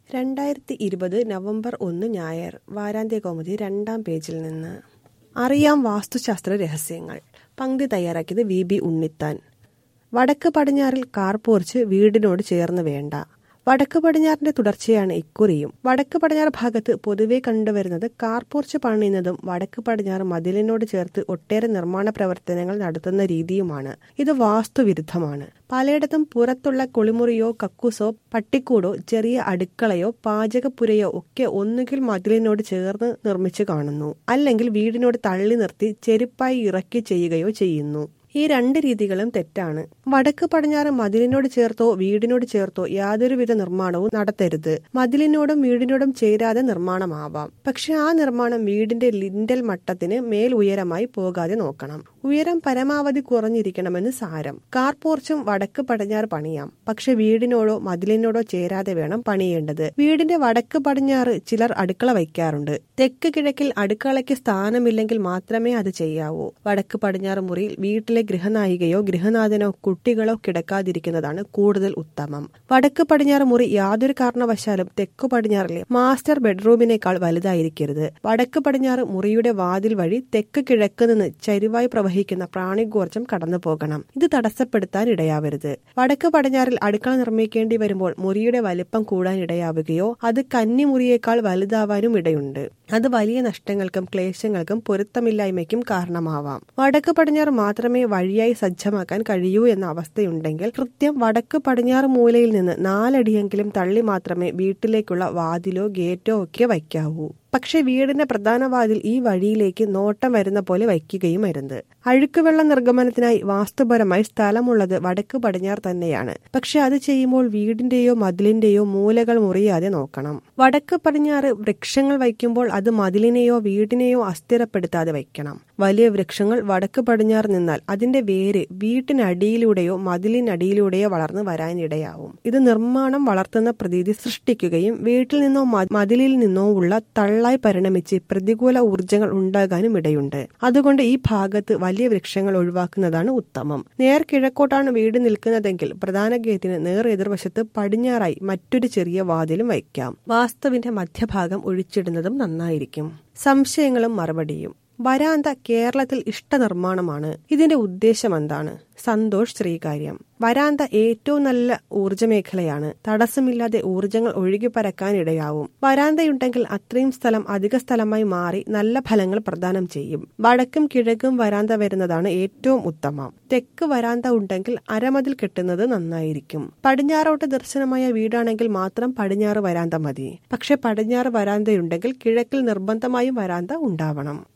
രണ്ടായിരത്തി ഇരുപത് നവംബർ ഒന്ന് ഞായർ വാരാന്ത്യ കൗമുദി രണ്ടാം പേജിൽ നിന്ന് അറിയാം വാസ്തുശാസ്ത്ര രഹസ്യങ്ങൾ പങ്ക്തി തയ്യാറാക്കിയത് വി ബി ഉണ്ണിത്താൻ വടക്ക് പടിഞ്ഞാറിൽ കാർ പോർച്ച് വീടിനോട് ചേർന്ന് വേണ്ട വടക്ക് പടിഞ്ഞാറിന്റെ തുടർച്ചയാണ് ഇക്കുറിയും വടക്ക് പടിഞ്ഞാറ് ഭാഗത്ത് പൊതുവെ കണ്ടുവരുന്നത് കാർ പോർച്ച് പണിയുന്നതും വടക്ക് പടിഞ്ഞാറ് മതിലിനോട് ചേർത്ത് ഒട്ടേറെ നിർമ്മാണ പ്രവർത്തനങ്ങൾ നടത്തുന്ന രീതിയുമാണ് ഇത് വാസ്തുവിരുദ്ധമാണ് പലയിടത്തും പുറത്തുള്ള കുളിമുറിയോ കക്കൂസോ പട്ടിക്കൂടോ ചെറിയ അടുക്കളയോ പാചകപ്പുരയോ ഒക്കെ ഒന്നുകിൽ മതിലിനോട് ചേർന്ന് നിർമ്മിച്ചു കാണുന്നു അല്ലെങ്കിൽ വീടിനോട് തള്ളി നിർത്തി ചെരുപ്പായി ഇറക്കി ചെയ്യുകയോ ചെയ്യുന്നു ഈ രണ്ട് രീതികളും തെറ്റാണ് വടക്ക് പടിഞ്ഞാറ് മതിലിനോട് ചേർത്തോ വീടിനോട് ചേർത്തോ യാതൊരുവിധ നിർമ്മാണവും നടത്തരുത് മതിലിനോടും വീടിനോടും ചേരാതെ നിർമ്മാണമാവാം പക്ഷെ ആ നിർമ്മാണം വീടിന്റെ ലിൻഡൽ മട്ടത്തിന് മേൽ ഉയരമായി പോകാതെ നോക്കണം ഉയരം പരമാവധി കുറഞ്ഞിരിക്കണമെന്ന് സാരം കാർ പോർച്ചും വടക്ക് പടിഞ്ഞാറ് പണിയാം പക്ഷെ വീടിനോടോ മതിലിനോടോ ചേരാതെ വേണം പണിയേണ്ടത് വീടിന്റെ വടക്ക് പടിഞ്ഞാറ് ചിലർ അടുക്കള വയ്ക്കാറുണ്ട് തെക്ക് കിഴക്കിൽ അടുക്കളയ്ക്ക് സ്ഥാനമില്ലെങ്കിൽ മാത്രമേ അത് ചെയ്യാവൂ വടക്ക് പടിഞ്ഞാറ് മുറിയിൽ വീട്ടിലെ ഗൃഹനായികയോ ഗൃഹനാഥനോ കുട്ടികളോ കിടക്കാതിരിക്കുന്നതാണ് കൂടുതൽ ഉത്തമം വടക്ക് പടിഞ്ഞാറ് മുറി യാതൊരു കാരണവശാലും തെക്കു പടിഞ്ഞാറിലെ മാസ്റ്റർ ബെഡ്റൂമിനേക്കാൾ വലുതായിരിക്കരുത് വടക്ക് പടിഞ്ഞാറ് മുറിയുടെ വാതിൽ വഴി തെക്ക് കിഴക്ക് നിന്ന് ചരിവായി പ്രവഹിക്കുന്ന പ്രാണിഗോർജം കടന്നു പോകണം ഇത് തടസ്സപ്പെടുത്താൻ ഇടയാവരുത് വടക്ക് പടിഞ്ഞാറിൽ അടുക്കള നിർമ്മിക്കേണ്ടി വരുമ്പോൾ മുറിയുടെ വലിപ്പം കൂടാൻ ഇടയാവുകയോ അത് കന്നിമുറിയേക്കാൾ വലുതാവാനും ഇടയുണ്ട് അത് വലിയ നഷ്ടങ്ങൾക്കും ക്ലേശങ്ങൾക്കും പൊരുത്തമില്ലായ്മയ്ക്കും കാരണമാവാം വടക്ക് പടിഞ്ഞാറ് മാത്രമേ വഴിയായി സജ്ജമാക്കാൻ കഴിയൂ എന്ന അവസ്ഥയുണ്ടെങ്കിൽ കൃത്യം വടക്ക് പടിഞ്ഞാറ് മൂലയിൽ നിന്ന് നാലടിയെങ്കിലും തള്ളി മാത്രമേ വീട്ടിലേക്കുള്ള വാതിലോ ഗേറ്റോ ഒക്കെ വയ്ക്കാവൂ പക്ഷെ വീടിന്റെ പ്രധാന വാതിൽ ഈ വഴിയിലേക്ക് നോട്ടം വരുന്ന പോലെ വയ്ക്കുകയും അരുത് അഴുക്കുവെള്ള നിർഗമനത്തിനായി വാസ്തുപരമായി സ്ഥലമുള്ളത് വടക്ക് പടിഞ്ഞാറ് തന്നെയാണ് പക്ഷെ അത് ചെയ്യുമ്പോൾ വീടിന്റെയോ മതിലിന്റെയോ മൂലകൾ മുറിയാതെ നോക്കണം വടക്ക് പടിഞ്ഞാറ് വൃക്ഷങ്ങൾ വയ്ക്കുമ്പോൾ അത് മതിലിനെയോ വീടിനെയോ അസ്ഥിരപ്പെടുത്താതെ വയ്ക്കണം വലിയ വൃക്ഷങ്ങൾ വടക്ക് പടിഞ്ഞാറ് നിന്നാൽ അതിന്റെ വേര് വീട്ടിനടിയിലൂടെയോ മതിലിനടിയിലൂടെയോ വളർന്നു വരാനിടയാവും ഇത് നിർമ്മാണം വളർത്തുന്ന പ്രതീതി സൃഷ്ടിക്കുകയും വീട്ടിൽ നിന്നോ മതിലിൽ നിന്നോ ഉള്ള തള്ളായി പരിണമിച്ച് പ്രതികൂല ഊർജങ്ങൾ ഉണ്ടാകാനും ഇടയുണ്ട് അതുകൊണ്ട് ഈ ഭാഗത്ത് വലിയ വൃക്ഷങ്ങൾ ഒഴിവാക്കുന്നതാണ് ഉത്തമം നേർ കിഴക്കോട്ടാണ് വീട് നിൽക്കുന്നതെങ്കിൽ പ്രധാന ഗേറ്റിന് നേർ എതിർവശത്ത് പടിഞ്ഞാറായി മറ്റൊരു ചെറിയ വാതിലും വയ്ക്കാം വാസ്തുവിന്റെ മധ്യഭാഗം ഒഴിച്ചിടുന്നതും നന്നായിരിക്കും സംശയങ്ങളും മറുപടിയും വരാന്ത കേരളത്തിൽ ഇഷ്ടനിർമ്മാണമാണ് ഇതിന്റെ ഉദ്ദേശം എന്താണ് സന്തോഷ് ശ്രീകാര്യം വരാന്ത ഏറ്റവും നല്ല ഊർജ മേഖലയാണ് തടസ്സമില്ലാതെ ഊർജങ്ങൾ ഒഴുകി പരക്കാൻ ഇടയാവും വരാന്തയുണ്ടെങ്കിൽ അത്രയും സ്ഥലം അധിക സ്ഥലമായി മാറി നല്ല ഫലങ്ങൾ പ്രദാനം ചെയ്യും വടക്കും കിഴക്കും വരാന്ത വരുന്നതാണ് ഏറ്റവും ഉത്തമം തെക്ക് വരാന്ത ഉണ്ടെങ്കിൽ അരമതിൽ കെട്ടുന്നത് നന്നായിരിക്കും പടിഞ്ഞാറോട്ട് ദർശനമായ വീടാണെങ്കിൽ മാത്രം പടിഞ്ഞാറ് വരാന്ത മതി പക്ഷെ പടിഞ്ഞാറ് വരാന്തയുണ്ടെങ്കിൽ കിഴക്കിൽ നിർബന്ധമായും വരാന്ത ഉണ്ടാവണം